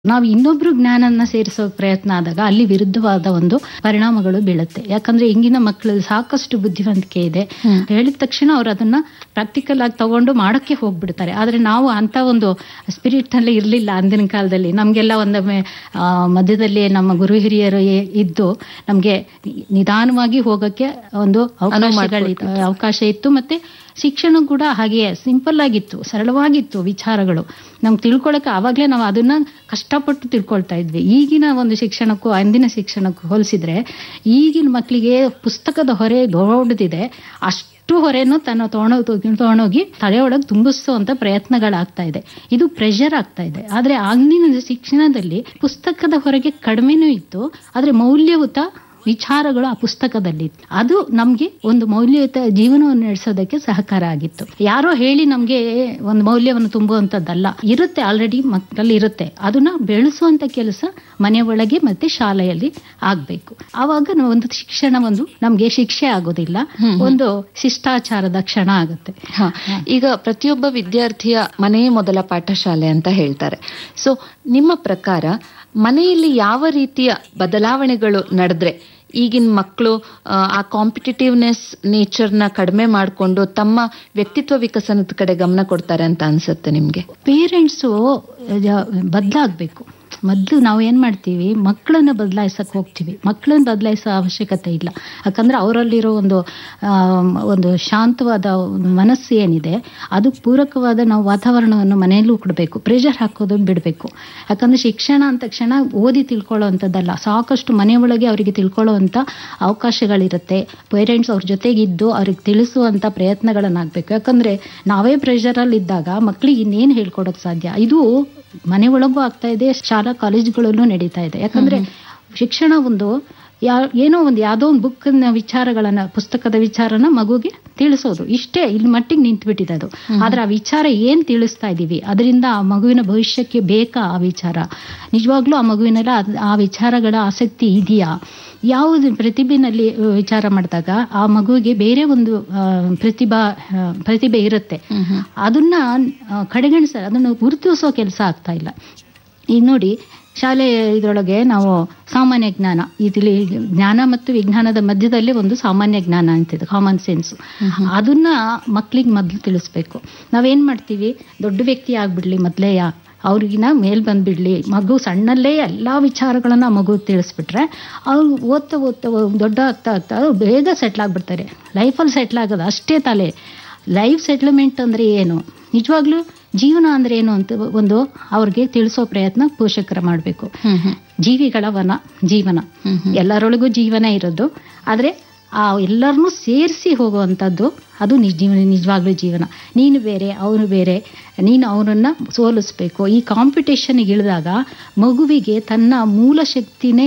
ನಾವು ಇನ್ನೊಬ್ರು ಜ್ಞಾನನ ಸೇರಿಸೋ ಪ್ರಯತ್ನ ಆದಾಗ ಅಲ್ಲಿ ವಿರುದ್ಧವಾದ ಒಂದು ಪರಿಣಾಮಗಳು ಬೀಳುತ್ತೆ ಯಾಕಂದ್ರೆ ಇಂಗಿನ ಮಕ್ಕಳು ಸಾಕಷ್ಟು ಬುದ್ಧಿವಂತಿಕೆ ಇದೆ ಹೇಳಿದ ತಕ್ಷಣ ಅವ್ರು ಅದನ್ನ ಪ್ರಾಕ್ಟಿಕಲ್ ಆಗಿ ತಗೊಂಡು ಮಾಡಕ್ಕೆ ಹೋಗ್ಬಿಡ್ತಾರೆ ಆದ್ರೆ ನಾವು ಅಂತ ಒಂದು ಸ್ಪಿರಿಟ್ ನಲ್ಲಿ ಇರ್ಲಿಲ್ಲ ಅಂದಿನ ಕಾಲದಲ್ಲಿ ನಮ್ಗೆಲ್ಲ ಒಂದೊಮ್ಮೆ ಆ, ಮಧ್ಯದಲ್ಲಿ ನಮ್ಮ ಗುರು ಹಿರಿಯರು ಎ- ಇದ್ದು ನಮ್ಗೆ ನಿಧಾನವಾಗಿ ಹೋಗಕ್ಕೆ ಒಂದು ಅವಕಾಶಗಳಿತ್ತು ಅವಕಾಶ ಇತ್ತು ಮತ್ತೆ ಶಿಕ್ಷಣ ಕೂಡ ಹಾಗೆಯೇ ಸಿಂಪಲ್ ಆಗಿತ್ತು ಸರಳವಾಗಿತ್ತು ವಿಚಾರಗಳು ನಮ್ಗೆ ತಿಳ್ಕೊಳಕ್ಕೆ ಆವಾಗಲೇ ನಾವು ಅದನ್ನ ಕಷ್ಟಪಟ್ಟು ತಿಳ್ಕೊಳ್ತಾ ಇದ್ವಿ ಈಗಿನ ಒಂದು ಶಿಕ್ಷಣಕ್ಕೂ ಅಂದಿನ ಶಿಕ್ಷಣಕ್ಕೂ ಹೋಲಿಸಿದ್ರೆ ಈಗಿನ ಮಕ್ಕಳಿಗೆ ಪುಸ್ತಕದ ಹೊರೆ ದೊಡ್ಡದಿದೆ ಅಷ್ಟು ಹೊರೆನೂ ತನ್ನ ತೊಗೊಂಡೋಗಿ ತೊಗೊಂಡೋಗಿ ತಲೆಯೊಳಗೆ ತುಂಬಿಸುವಂತ ಪ್ರಯತ್ನಗಳಾಗ್ತಾ ಇದೆ ಇದು ಪ್ರೆಷರ್ ಆಗ್ತಾ ಇದೆ ಆದ್ರೆ ಆಗಿನ ಶಿಕ್ಷಣದಲ್ಲಿ ಪುಸ್ತಕದ ಹೊರಗೆ ಕಡಿಮೆನೂ ಇತ್ತು ಆದ್ರೆ ಮೌಲ್ಯಯುತ ವಿಚಾರಗಳು ಆ ಪುಸ್ತಕದಲ್ಲಿ ಇತ್ತು. ಅದು ನಮ್ಗೆ ಒಂದು ಮೌಲ್ಯಯುತ ಜೀವನವನ್ನು ನಡೆಸೋದಕ್ಕೆ ಸಹಕಾರ ಆಗಿತ್ತು ಯಾರೋ ಹೇಳಿ ನಮ್ಗೆ ಒಂದು ಮೌಲ್ಯವನ್ನು ತುಂಬುವಂತದ್ದಲ್ಲ ಇರುತ್ತೆ ಆಲ್ರೆಡಿ ಮಕ್ಕಳಲ್ಲಿ ಇರುತ್ತೆ ಅದನ್ನ ಬೆಳೆಸುವಂತ ಕೆಲಸ ಮನೆ ಒಳಗೆ ಮತ್ತೆ ಶಾಲೆಯಲ್ಲಿ ಆಗ್ಬೇಕು ಆವಾಗ ನಾವು ಒಂದು ಶಿಕ್ಷಣ ಒಂದು ನಮ್ಗೆ ಶಿಕ್ಷೆ ಆಗೋದಿಲ್ಲ ಒಂದು ಶಿಷ್ಟಾಚಾರದ ಕ್ಷಣ ಆಗುತ್ತೆ ಹ. ಈಗ ಪ್ರತಿಯೊಬ್ಬ ವಿದ್ಯಾರ್ಥಿಯ ಮನೆಯೇ ಮೊದಲ ಪಾಠಶಾಲೆ ಅಂತ ಹೇಳ್ತಾರೆ ಸೊ ನಿಮ್ಮ ಪ್ರಕಾರ ಮನೆಯಲ್ಲಿ ಯಾವ ರೀತಿಯ ಬದಲಾವಣೆಗಳು ನಡೆದ್ರೆ ಈಗಿನ ಮಕ್ಕಳು ಆ ಕಾಂಪಿಟೇಟಿವ್ನೆಸ್ ನೇಚರ್ನ ಕಡಿಮೆ ಮಾಡಿಕೊಂಡು ತಮ್ಮ ವ್ಯಕ್ತಿತ್ವ ವಿಕಸನದ ಕಡೆ ಗಮನ ಕೊಡ್ತಾರೆ ಅಂತ ಅನ್ಸುತ್ತೆ ನಿಮ್ಗೆ ಪೇರೆಂಟ್ಸು ಬದಲಾಗಬೇಕು ಮೊದಲು ನಾವು ಏನು ಮಾಡ್ತೀವಿ ಮಕ್ಕಳನ್ನ ಬದಲಾಯಿಸಕ್ಕೆ ಹೋಗ್ತೀವಿ ಮಕ್ಕಳನ್ನ ಬದಲಾಯಿಸೋ ಅವಶ್ಯಕತೆ ಇಲ್ಲ ಯಾಕಂದ್ರೆ ಅವರಲ್ಲಿರೋ ಒಂದು ಆಮ್, ಒಂದು ಶಾಂತವಾದ ಒಂದು ಮನಸ್ಸು ಏನಿದೆ ಅದು ಪೂರಕವಾದ ನಾವು ವಾತಾವರಣವನ್ನು ಮನೆಯಲ್ಲೂ ಕೊಡಬೇಕು ಪ್ರೆಷರ್ ಹಾಕೋದು ಬಿಡಬೇಕು ಯಾಕಂದ್ರೆ ಶಿಕ್ಷಣ ಅಂದ ತಕ್ಷಣ ಓದಿ ತಿಳ್ಕೊಳ್ಳೋ ಅಂಥದ್ದಲ್ಲ ಸಾಕಷ್ಟು ಮನೆ ಒಳಗೆ ಅವರಿಗೆ ತಿಳ್ಕೊಳ್ಳೋ ಅಂಥ ಅವಕಾಶಗಳಿರುತ್ತೆ ಪೇರೆಂಟ್ಸ್ ಅವ್ರ ಜೊತೆಗಿದ್ದು ಅವ್ರಿಗೆ ತಿಳಿಸುವಂಥ ಪ್ರಯತ್ನಗಳನ್ನಾಗಬೇಕು ಯಾಕಂದ್ರೆ ನಾವೇ ಪ್ರೆಷರಲ್ಲಿ ಇದ್ದಾಗ ಮಕ್ಕಳಿಗೆ ಇನ್ನೇನು ಹೇಳ್ಕೊಡೋಕೆ ಸಾಧ್ಯ ಇದು ಮನೆ ಒಳಗೂ ಆಗ್ತಾ ಇದೆ ಶಾಲಾ ಕಾಲೇಜುಗಳಲ್ಲೂ ನಡೀತಾ ಇದೆ ಯಾಕಂದ್ರೆ ಶಿಕ್ಷಣ ಒಂದು ಯಾ ಏನೋ ಒಂದು ಯಾವುದೋ ಒಂದು ಬುಕ್ನ ವಿಚಾರಗಳನ್ನ ಪುಸ್ತಕದ ವಿಚಾರನ ಮಗುಗೆ ತಿಳಿಸೋದು ಇಷ್ಟೇ ಇಲ್ಲಿ ಮಟ್ಟಿಗೆ ನಿಂತ್ಬಿಟ್ಟಿದೆ ಅದು ಆದ್ರೆ ಆ ವಿಚಾರ ಏನ್ ತಿಳಿಸ್ತಾ ಇದೀವಿ ಅದರಿಂದ ಆ ಮಗುವಿನ ಭವಿಷ್ಯಕ್ಕೆ ಬೇಕಾ ಆ ವಿಚಾರ ನಿಜವಾಗ್ಲೂ ಆ ಮಗುವಿನೆಲ್ಲ ಅದ್- ಆ ವಿಚಾರಗಳ ಆಸಕ್ತಿ ಇದೆಯಾ ಯಾವುದು ಪ್ರತಿಭೆನಲ್ಲಿ ಆ, ವಿಚಾರ ಮಾಡಿದಾಗ ಆ ಮಗುವಿಗೆ ಬೇರೆ ಒಂದು ಆ, ಪ್ರತಿಭಾ ಆ, ಪ್ರತಿಭೆ ಇರುತ್ತೆ ಅದನ್ನ ಆ, ಕಡೆಗಣಿಸ ಅದನ್ನು ಗುರುತಿಸೋ ಕೆಲಸ ಆಗ್ತಾ ಇಲ್ಲ ಈಗ ನೋಡಿ ಶಾಲೆ ಇದರೊಳಗೆ ನಾವು ಸಾಮಾನ್ಯ ಜ್ಞಾನ ಇದ್ರಲ್ಲಿ ಜ್ಞಾನ ಮತ್ತು ವಿಜ್ಞಾನದ ಮಧ್ಯದಲ್ಲಿ ಒಂದು ಸಾಮಾನ್ಯ ಜ್ಞಾನ ಅಂತಿದೆ ಕಾಮನ್ ಸೆನ್ಸ್ ಅದನ್ನ ಮಕ್ಳಿಗೆ ಮೊದಲು ತಿಳಿಸ್ಬೇಕು ನಾವೇನ್ ಮಾಡ್ತೀವಿ ದೊಡ್ಡ ವ್ಯಕ್ತಿ ಆಗ್ಬಿಡ್ಲಿ ಮೊದಲೇ ಅವ್ರಿಗಿನ ಮೇಲ್ ಬಂದ್ಬಿಡ್ಲಿ ಮಗು ಸಣ್ಣಲ್ಲೇ ಎಲ್ಲಾ ವಿಚಾರಗಳನ್ನ ಆ ಮಗು ತಿಳಿಸ್ಬಿಟ್ರೆ ಅವ್ರು ಓದ್ತಾ ಓದ್ತಾ ದೊಡ್ಡ ಆಗ್ತಾ ಆಗ್ತಾ ಅವ್ರು ಬೇಗ ಸೆಟ್ಲ್ ಆಗ್ಬಿಡ್ತಾರೆ ಲೈಫಲ್ಲಿ ಸೆಟ್ಲ್ ಆಗೋದು ಅಷ್ಟೇ ತಲೆ ಲೈಫ್ ಸೆಟ್ಲ್ಮೆಂಟ್ ಅಂದ್ರೆ ಏನು ನಿಜವಾಗ್ಲೂ ಜೀವನ ಅಂದ್ರೆ ಏನು ಅಂತ ಒಂದು ಅವ್ರಿಗೆ ತಿಳಿಸೋ ಪ್ರಯತ್ನ ಪೋಷಕರು ಮಾಡಬೇಕು ಜೀವಿಗಳ ವನ ಜೀವನ ಎಲ್ಲರೊಳಗೂ ಜೀವನ ಇರೋದು ಆದ್ರೆ ಆ ಎಲ್ಲರನ್ನೂ ಸೇರಿಸಿ ಹೋಗುವಂಥದ್ದು ಅದು ನಿಜ ಜೀವನ ನಿಜವಾಗ್ಲೂ ಜೀವನ ನೀನು ಬೇರೆ ಅವನು ಬೇರೆ ನೀನು ಅವನನ್ನ ಸೋಲಿಸ್ಬೇಕು ಈ ಕಾಂಪಿಟೇಷನ್ಗೆ ಇಳಿದಾಗ ಮಗುವಿಗೆ ತನ್ನ ಮೂಲ ಶಕ್ತಿನೇ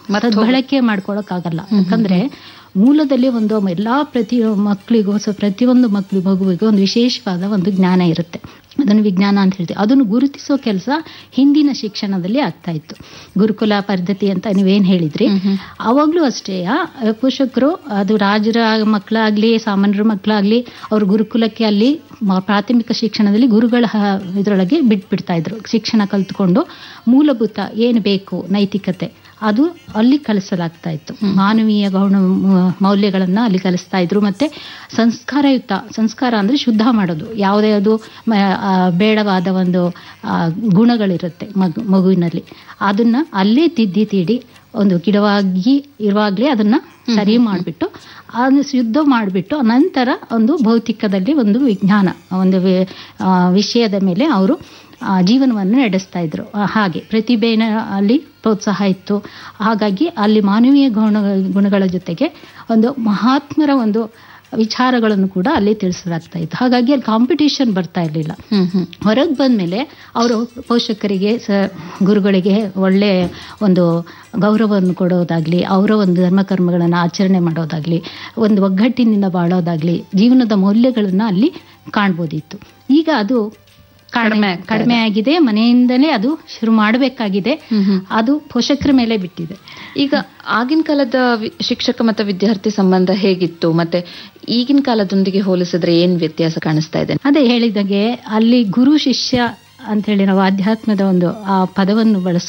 ಬಳಕೆ ಮಾಡ್ಕೊಳಕ್ಕಾಗಲ್ಲ ಯಾಕಂದ್ರೆ ಮೂಲದಲ್ಲಿ ಒಂದು ಎಲ್ಲಾ ಪ್ರತಿ ಮಕ್ಕಳಿಗೂ ಸೊ ಪ್ರತಿಯೊಂದು ಮಕ್ಕಳು ಮಗುವಿಗೂ ಒಂದು ವಿಶೇಷವಾದ ಒಂದು ಜ್ಞಾನ ಇರುತ್ತೆ ಅದನ್ನು ವಿಜ್ಞಾನ ಅಂತ ಹೇಳ್ತೀವಿ ಅದನ್ನು ಗುರುತಿಸೋ ಕೆಲಸ ಹಿಂದಿನ ಶಿಕ್ಷಣದಲ್ಲಿ ಆಗ್ತಾ ಇತ್ತು ಗುರುಕುಲ ಪದ್ಧತಿ ಅಂತ ನೀವೇನ್ ಹೇಳಿದ್ರಿ ಅವಾಗ್ಲೂ ಅಷ್ಟೇ ಆ, ಪೋಷಕರು ಅದು ರಾಜರ ಮಕ್ಕಳಾಗ್ಲಿ ಸಾಮಾನ್ಯರ ಮಕ್ಕಳಾಗ್ಲಿ ಅವ್ರ ಗುರುಕುಲಕ್ಕೆ ಅಲ್ಲಿ ಮ- ಪ್ರಾಥಮಿಕ ಶಿಕ್ಷಣದಲ್ಲಿ ಗುರುಗಳ ಹ- ಇದ್ರೊಳಗೆ ಬಿಟ್ಬಿಡ್ತಾ ಇದ್ರು ಶಿಕ್ಷಣ ಕಲ್ತ್ಕೊಂಡು ಮೂಲಭೂತ ಏನು ಬೇಕು ನೈತಿಕತೆ ಅದು ಅಲ್ಲಿ ಕಲಿಸಲಾಗ್ತಾ ಇತ್ತು ಮಾನವೀಯ ಗೌಣ ಮ- ಮೌಲ್ಯಗಳನ್ನ ಅಲ್ಲಿ ಕಲಿಸ್ತಾ ಇದ್ರು ಮತ್ತೆ ಸಂಸ್ಕಾರಯುಕ್ತ ಸಂಸ್ಕಾರ ಅಂದ್ರೆ ಶುದ್ಧ ಮಾಡೋದು ಯಾವುದೇ ಅದು ಮ- ಆ, ಬೇಡವಾದ ಒಂದು ಆ, ಗುಣಗಳಿರುತ್ತೆ ಮಗು ಮಗುವಿನಲ್ಲಿ ಅದನ್ನ ಅಲ್ಲೇ ತಿದ್ದಿ ತೀಡಿ ಒಂದು ಗಿಡವಾಗಿ ಇರುವಾಗ್ಲೇ ಅದನ್ನ ಸರಿ ಮಾಡಿಬಿಟ್ಟು ಅದನ್ನು ಶುದ್ಧ ಮಾಡಿಬಿಟ್ಟು ನಂತರ ಒಂದು ಭೌತಿಕದಲ್ಲಿ ಒಂದು ವಿಜ್ಞಾನ ಒಂದು ವಿ- ಆ, ವಿಷಯದ ಮೇಲೆ ಅವರು ಆ, ಜೀವನವನ್ನು ನಡೆಸ್ತಾ ಇದ್ರು ಆ, ಹಾಗೆ ಪ್ರತಿಭೆನ ಅಲ್ಲಿ ಪ್ರೋತ್ಸಾಹ ಇತ್ತು ಹಾಗಾಗಿ ಅಲ್ಲಿ ಮಾನವೀಯ ಗುಣ ಗುಣಗಳ ಜೊತೆಗೆ ಒಂದು ಮಹಾತ್ಮರ ಒಂದು ವಿಚಾರಗಳನ್ನು ಕೂಡ ಅಲ್ಲಿ ತಿಳಿಸಲಾಗ್ತಾ ಇತ್ತು ಹಾಗಾಗಿ ಅಲ್ಲಿ ಕಾಂಪಿಟೇಷನ್ ಬರ್ತಾ ಇರಲಿಲ್ಲ ಹೊರಗೆ ಬಂದ್ಮೇಲೆ ಅವರು ಪೋಷಕರಿಗೆ ಸ ಗುರುಗಳಿಗೆ ಒಳ್ಳೆ ಒಂದು ಗೌರವವನ್ನು ಕೊಡೋದಾಗ್ಲಿ ಅವರ ಒಂದು ಧರ್ಮಕರ್ಮಗಳನ್ನು ಆಚರಣೆ ಮಾಡೋದಾಗ್ಲಿ ಒಂದು ಒಗ್ಗಟ್ಟಿನಿಂದ ಬಾಳೋದಾಗ್ಲಿ ಜೀವನದ ಮೌಲ್ಯಗಳನ್ನ ಅಲ್ಲಿ ಕಾಣ್ಬೋದಿತ್ತು ಈಗ ಅದು ಕಡಿಮೆ ಕಡಿಮೆ ಆಗಿದೆ ಮನೆಯಿಂದಲೇ ಅದು ಶುರು ಮಾಡಬೇಕಾಗಿದೆ ಅದು ಪೋಷಕರ ಮೇಲೆ ಬಿಟ್ಟಿದೆ ಈಗ ಆಗಿನ ಕಾಲದ ವಿ- ಶಿಕ್ಷಕ ಮತ್ತು ವಿದ್ಯಾರ್ಥಿ ಸಂಬಂಧ ಹೇಗಿತ್ತು ಮತ್ತೆ ಈಗಿನ ಕಾಲದೊಂದಿಗೆ ಹೋಲಿಸಿದ್ರೆ ಏನ್ ವ್ಯತ್ಯಾಸ ಕಾಣಿಸ್ತಾ ಇದೆ ಅದೇ ಹೇಳಿದಾಗೆ ಅಲ್ಲಿ ಗುರು ಶಿಷ್ಯ ಅಂತ ಹೇಳಿ ನಾವು ಆಧ್ಯಾತ್ಮದ ಒಂದು ಆ ಪದವನ್ನು ಬಳಸ